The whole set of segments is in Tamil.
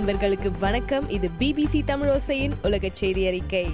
நண்பர்களுக்கு வணக்கம் இது பிபிசி தமிழோசையின் உலக செய்தி அறிக்கை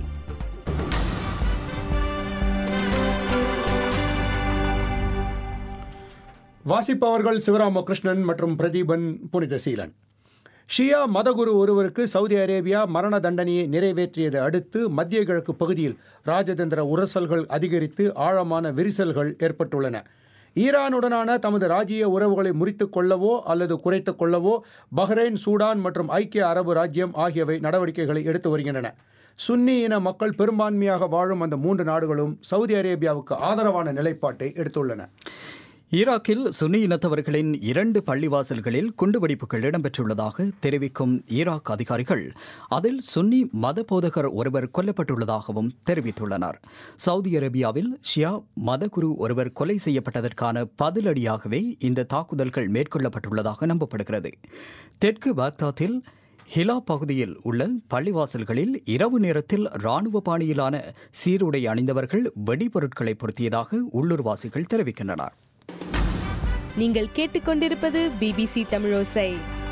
வாசிப்பவர்கள் சிவராமகிருஷ்ணன் மற்றும் பிரதீபன் புனிதசீலன் ஷியா மதகுரு ஒருவருக்கு சவுதி அரேபியா மரண தண்டனையை நிறைவேற்றியதை அடுத்து மத்திய கிழக்கு பகுதியில் ராஜதந்திர உரசல்கள் அதிகரித்து ஆழமான விரிசல்கள் ஏற்பட்டுள்ளன ஈரானுடனான தமது ராஜ்ய உறவுகளை முறித்துக் கொள்ளவோ அல்லது குறைத்துக் கொள்ளவோ பஹ்ரைன் சூடான் மற்றும் ஐக்கிய அரபு ராஜ்யம் ஆகியவை நடவடிக்கைகளை எடுத்து வருகின்றன சுன்னி இன மக்கள் பெரும்பான்மையாக வாழும் அந்த மூன்று நாடுகளும் சவுதி அரேபியாவுக்கு ஆதரவான நிலைப்பாட்டை எடுத்துள்ளன ஈராக்கில் சுன்னி இனத்தவர்களின் இரண்டு பள்ளிவாசல்களில் குண்டுவெடிப்புகள் இடம்பெற்றுள்ளதாக தெரிவிக்கும் ஈராக் அதிகாரிகள் அதில் சுன்னி மத போதகர் ஒருவர் கொல்லப்பட்டுள்ளதாகவும் தெரிவித்துள்ளனர் சவுதி அரேபியாவில் ஷியா மதகுரு ஒருவர் கொலை செய்யப்பட்டதற்கான பதிலடியாகவே இந்த தாக்குதல்கள் மேற்கொள்ளப்பட்டுள்ளதாக நம்பப்படுகிறது தெற்கு பாக்தாத்தில் ஹிலா பகுதியில் உள்ள பள்ளிவாசல்களில் இரவு நேரத்தில் ராணுவ பாணியிலான சீருடை அணிந்தவர்கள் வெடிபொருட்களை பொருத்தியதாக உள்ளூர்வாசிகள் தெரிவிக்கின்றனர் நீங்கள் கேட்டுக்கொண்டிருப்பது பிபிசி தமிழோசை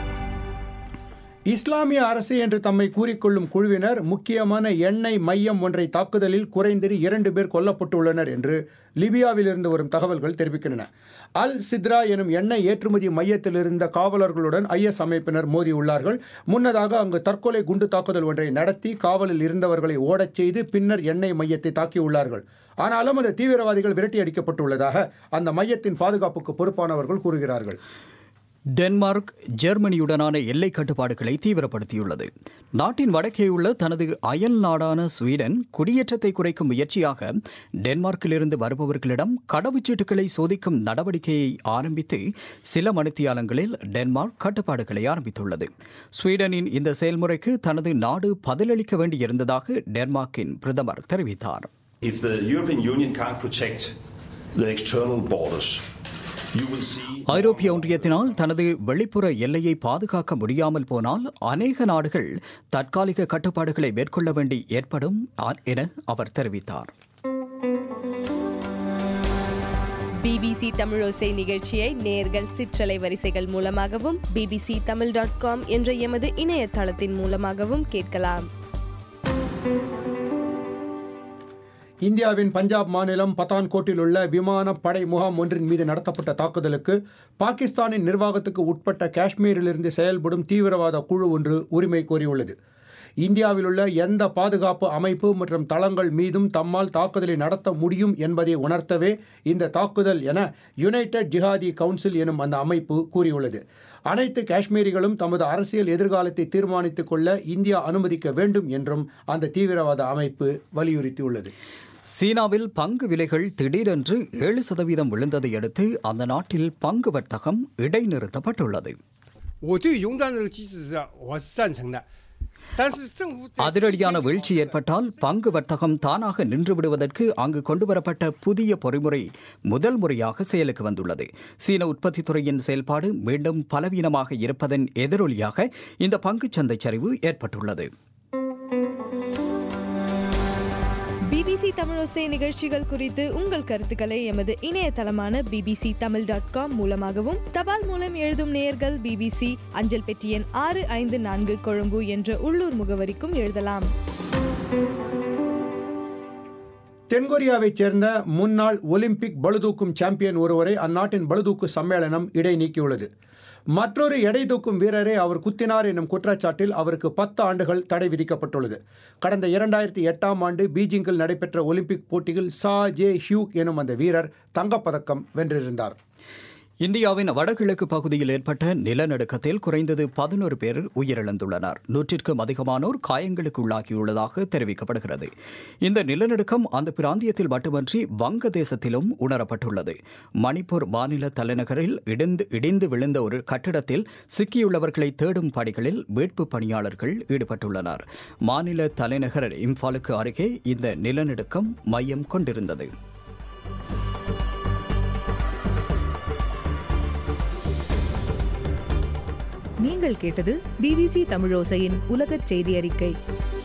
இஸ்லாமிய அரசு என்று தம்மை கூறிக்கொள்ளும் குழுவினர் முக்கியமான எண்ணெய் மையம் ஒன்றை தாக்குதலில் குறைந்தது இரண்டு பேர் கொல்லப்பட்டுள்ளனர் என்று லிபியாவிலிருந்து வரும் தகவல்கள் தெரிவிக்கின்றன அல் சித்ரா எனும் எண்ணெய் ஏற்றுமதி மையத்தில் இருந்த காவலர்களுடன் ஐஎஸ் அமைப்பினர் மோதியுள்ளார்கள் முன்னதாக அங்கு தற்கொலை குண்டு தாக்குதல் ஒன்றை நடத்தி காவலில் இருந்தவர்களை ஓடச் செய்து பின்னர் எண்ணெய் மையத்தை தாக்கியுள்ளார்கள் ஆனாலும் அந்த தீவிரவாதிகள் விரட்டி அடிக்கப்பட்டுள்ளதாக அந்த மையத்தின் பாதுகாப்புக்கு பொறுப்பானவர்கள் கூறுகிறார்கள் டென்மார்க் ஜெர்மனியுடனான எல்லை கட்டுப்பாடுகளை தீவிரப்படுத்தியுள்ளது நாட்டின் வடக்கே உள்ள தனது அயல் நாடான ஸ்வீடன் குடியேற்றத்தை குறைக்கும் முயற்சியாக டென்மார்க்கிலிருந்து வருபவர்களிடம் கடவுச்சீட்டுகளை சோதிக்கும் நடவடிக்கையை ஆரம்பித்து சில மணித்தியாலங்களில் டென்மார்க் கட்டுப்பாடுகளை ஆரம்பித்துள்ளது ஸ்வீடனின் இந்த செயல்முறைக்கு தனது நாடு பதிலளிக்க வேண்டியிருந்ததாக டென்மார்க்கின் பிரதமர் தெரிவித்தார் If the European Union can't protect the external borders, you will see ஐரோப்பிய ஒன்றியத்தினால் தனது வெளிப்புற எல்லையை பாதுகாக்க முடியாமல் போனால் அநேக நாடுகள் தற்காலிக கட்டுப்பாடுகளை மேற்கொள்ள வேண்டி ஏற்படும் ஆ- என அவர் தெரிவித்தார் பிபிசி தமிழோசை நிகழ்ச்சியை நேர்கள் சிற்றலை வரிசைகள் மூலமாகவும் பிபிசி தமிழ் டாட் காம் என்ற எமது இணையதளத்தின் மூலமாகவும் கேட்கலாம் இந்தியாவின் பஞ்சாப் மாநிலம் பத்தான்கோட்டில் உள்ள விமானப்படை முகாம் ஒன்றின் மீது நடத்தப்பட்ட தாக்குதலுக்கு பாகிஸ்தானின் நிர்வாகத்துக்கு உட்பட்ட காஷ்மீரிலிருந்து செயல்படும் தீவிரவாத குழு ஒன்று உரிமை கோரியுள்ளது இந்தியாவில் உள்ள எந்த பாதுகாப்பு அமைப்பு மற்றும் தளங்கள் மீதும் தம்மால் தாக்குதலை நடத்த முடியும் என்பதை உணர்த்தவே இந்த தாக்குதல் என யுனைடெட் ஜிஹாதி கவுன்சில் எனும் அந்த அமைப்பு கூறியுள்ளது அனைத்து காஷ்மீரிகளும் தமது அரசியல் எதிர்காலத்தை தீர்மானித்துக் கொள்ள இந்தியா அனுமதிக்க வேண்டும் என்றும் அந்த தீவிரவாத அமைப்பு வலியுறுத்தியுள்ளது சீனாவில் பங்கு விலைகள் திடீரென்று ஏழு சதவீதம் விழுந்ததை அடுத்து அந்த நாட்டில் பங்கு வர்த்தகம் இடைநிறுத்தப்பட்டுள்ளது 我对熔断这个机制是我是赞成的，但是政府在 அதிரடியான வீழ்ச்சி ஏற்பட்டால் பங்கு வர்த்தகம் தானாக நின்று விடுவதற்கு அங்கு கொண்டுவரப்பட்ட புதிய பொறிமுறை முதல் முறையாக செயலுக்கு வந்துள்ளது சீன உற்பத்தித் துறையின் செயல்பாடு மீண்டும் பலவீனமாக இருப்பதன் எதிரொலியாக இந்த பங்குச் சந்தை சரிவு ஏற்பட்டுள்ளது பிபிசி தமிழோசை நிகழ்ச்சிகள் குறித்து உங்கள் கருத்துக்களை எமது இணையதளமான பிபிசி தமிழ் டாட் காம் மூலமாகவும் தபால் மூலம் எழுதும் நேயர்கள் பிபிசி அஞ்சல் பெட்டி எண் ஆறு ஐந்து நான்கு கொழும்பு என்ற உள்ளூர் முகவரிக்கும் எழுதலாம் தென்கொரியாவைச் சேர்ந்த முன்னாள் ஒலிம்பிக் பளுதூக்கும் சாம்பியன் ஒருவரை அந்நாட்டின் பளுதூக்கு சம்மேளனம் இடைநீக்கியுள்ளது மற்றொரு எடை தூக்கும் வீரரை அவர் குத்தினார் எனும் குற்றச்சாட்டில் அவருக்கு பத்து ஆண்டுகள் தடை விதிக்கப்பட்டுள்ளது கடந்த இரண்டாயிரத்தி எட்டாம் ஆண்டு பீஜிங்கில் நடைபெற்ற ஒலிம்பிக் போட்டியில் சா ஜே ஹியூக் எனும் அந்த வீரர் தங்கப்பதக்கம் வென்றிருந்தார் இந்தியாவின் வடகிழக்கு பகுதியில் ஏற்பட்ட நிலநடுக்கத்தில் குறைந்தது பதினோரு பேர் உயிரிழந்துள்ளனர் நூற்றிற்கும் அதிகமானோர் காயங்களுக்கு உள்ளாகியுள்ளதாக தெரிவிக்கப்படுகிறது இந்த நிலநடுக்கம் அந்த பிராந்தியத்தில் மட்டுமன்றி வங்கதேசத்திலும் உணரப்பட்டுள்ளது மணிப்பூர் மாநில தலைநகரில் இடிந்து இடிந்து விழுந்த ஒரு கட்டிடத்தில் சிக்கியுள்ளவர்களை தேடும் பணிகளில் மீட்பு பணியாளர்கள் ஈடுபட்டுள்ளனர் மாநில தலைநகர் இம்பாலுக்கு அருகே இந்த நிலநடுக்கம் மையம் கொண்டிருந்தது நீங்கள் கேட்டது பிபிசி தமிழோசையின் உலகச் செய்தி அறிக்கை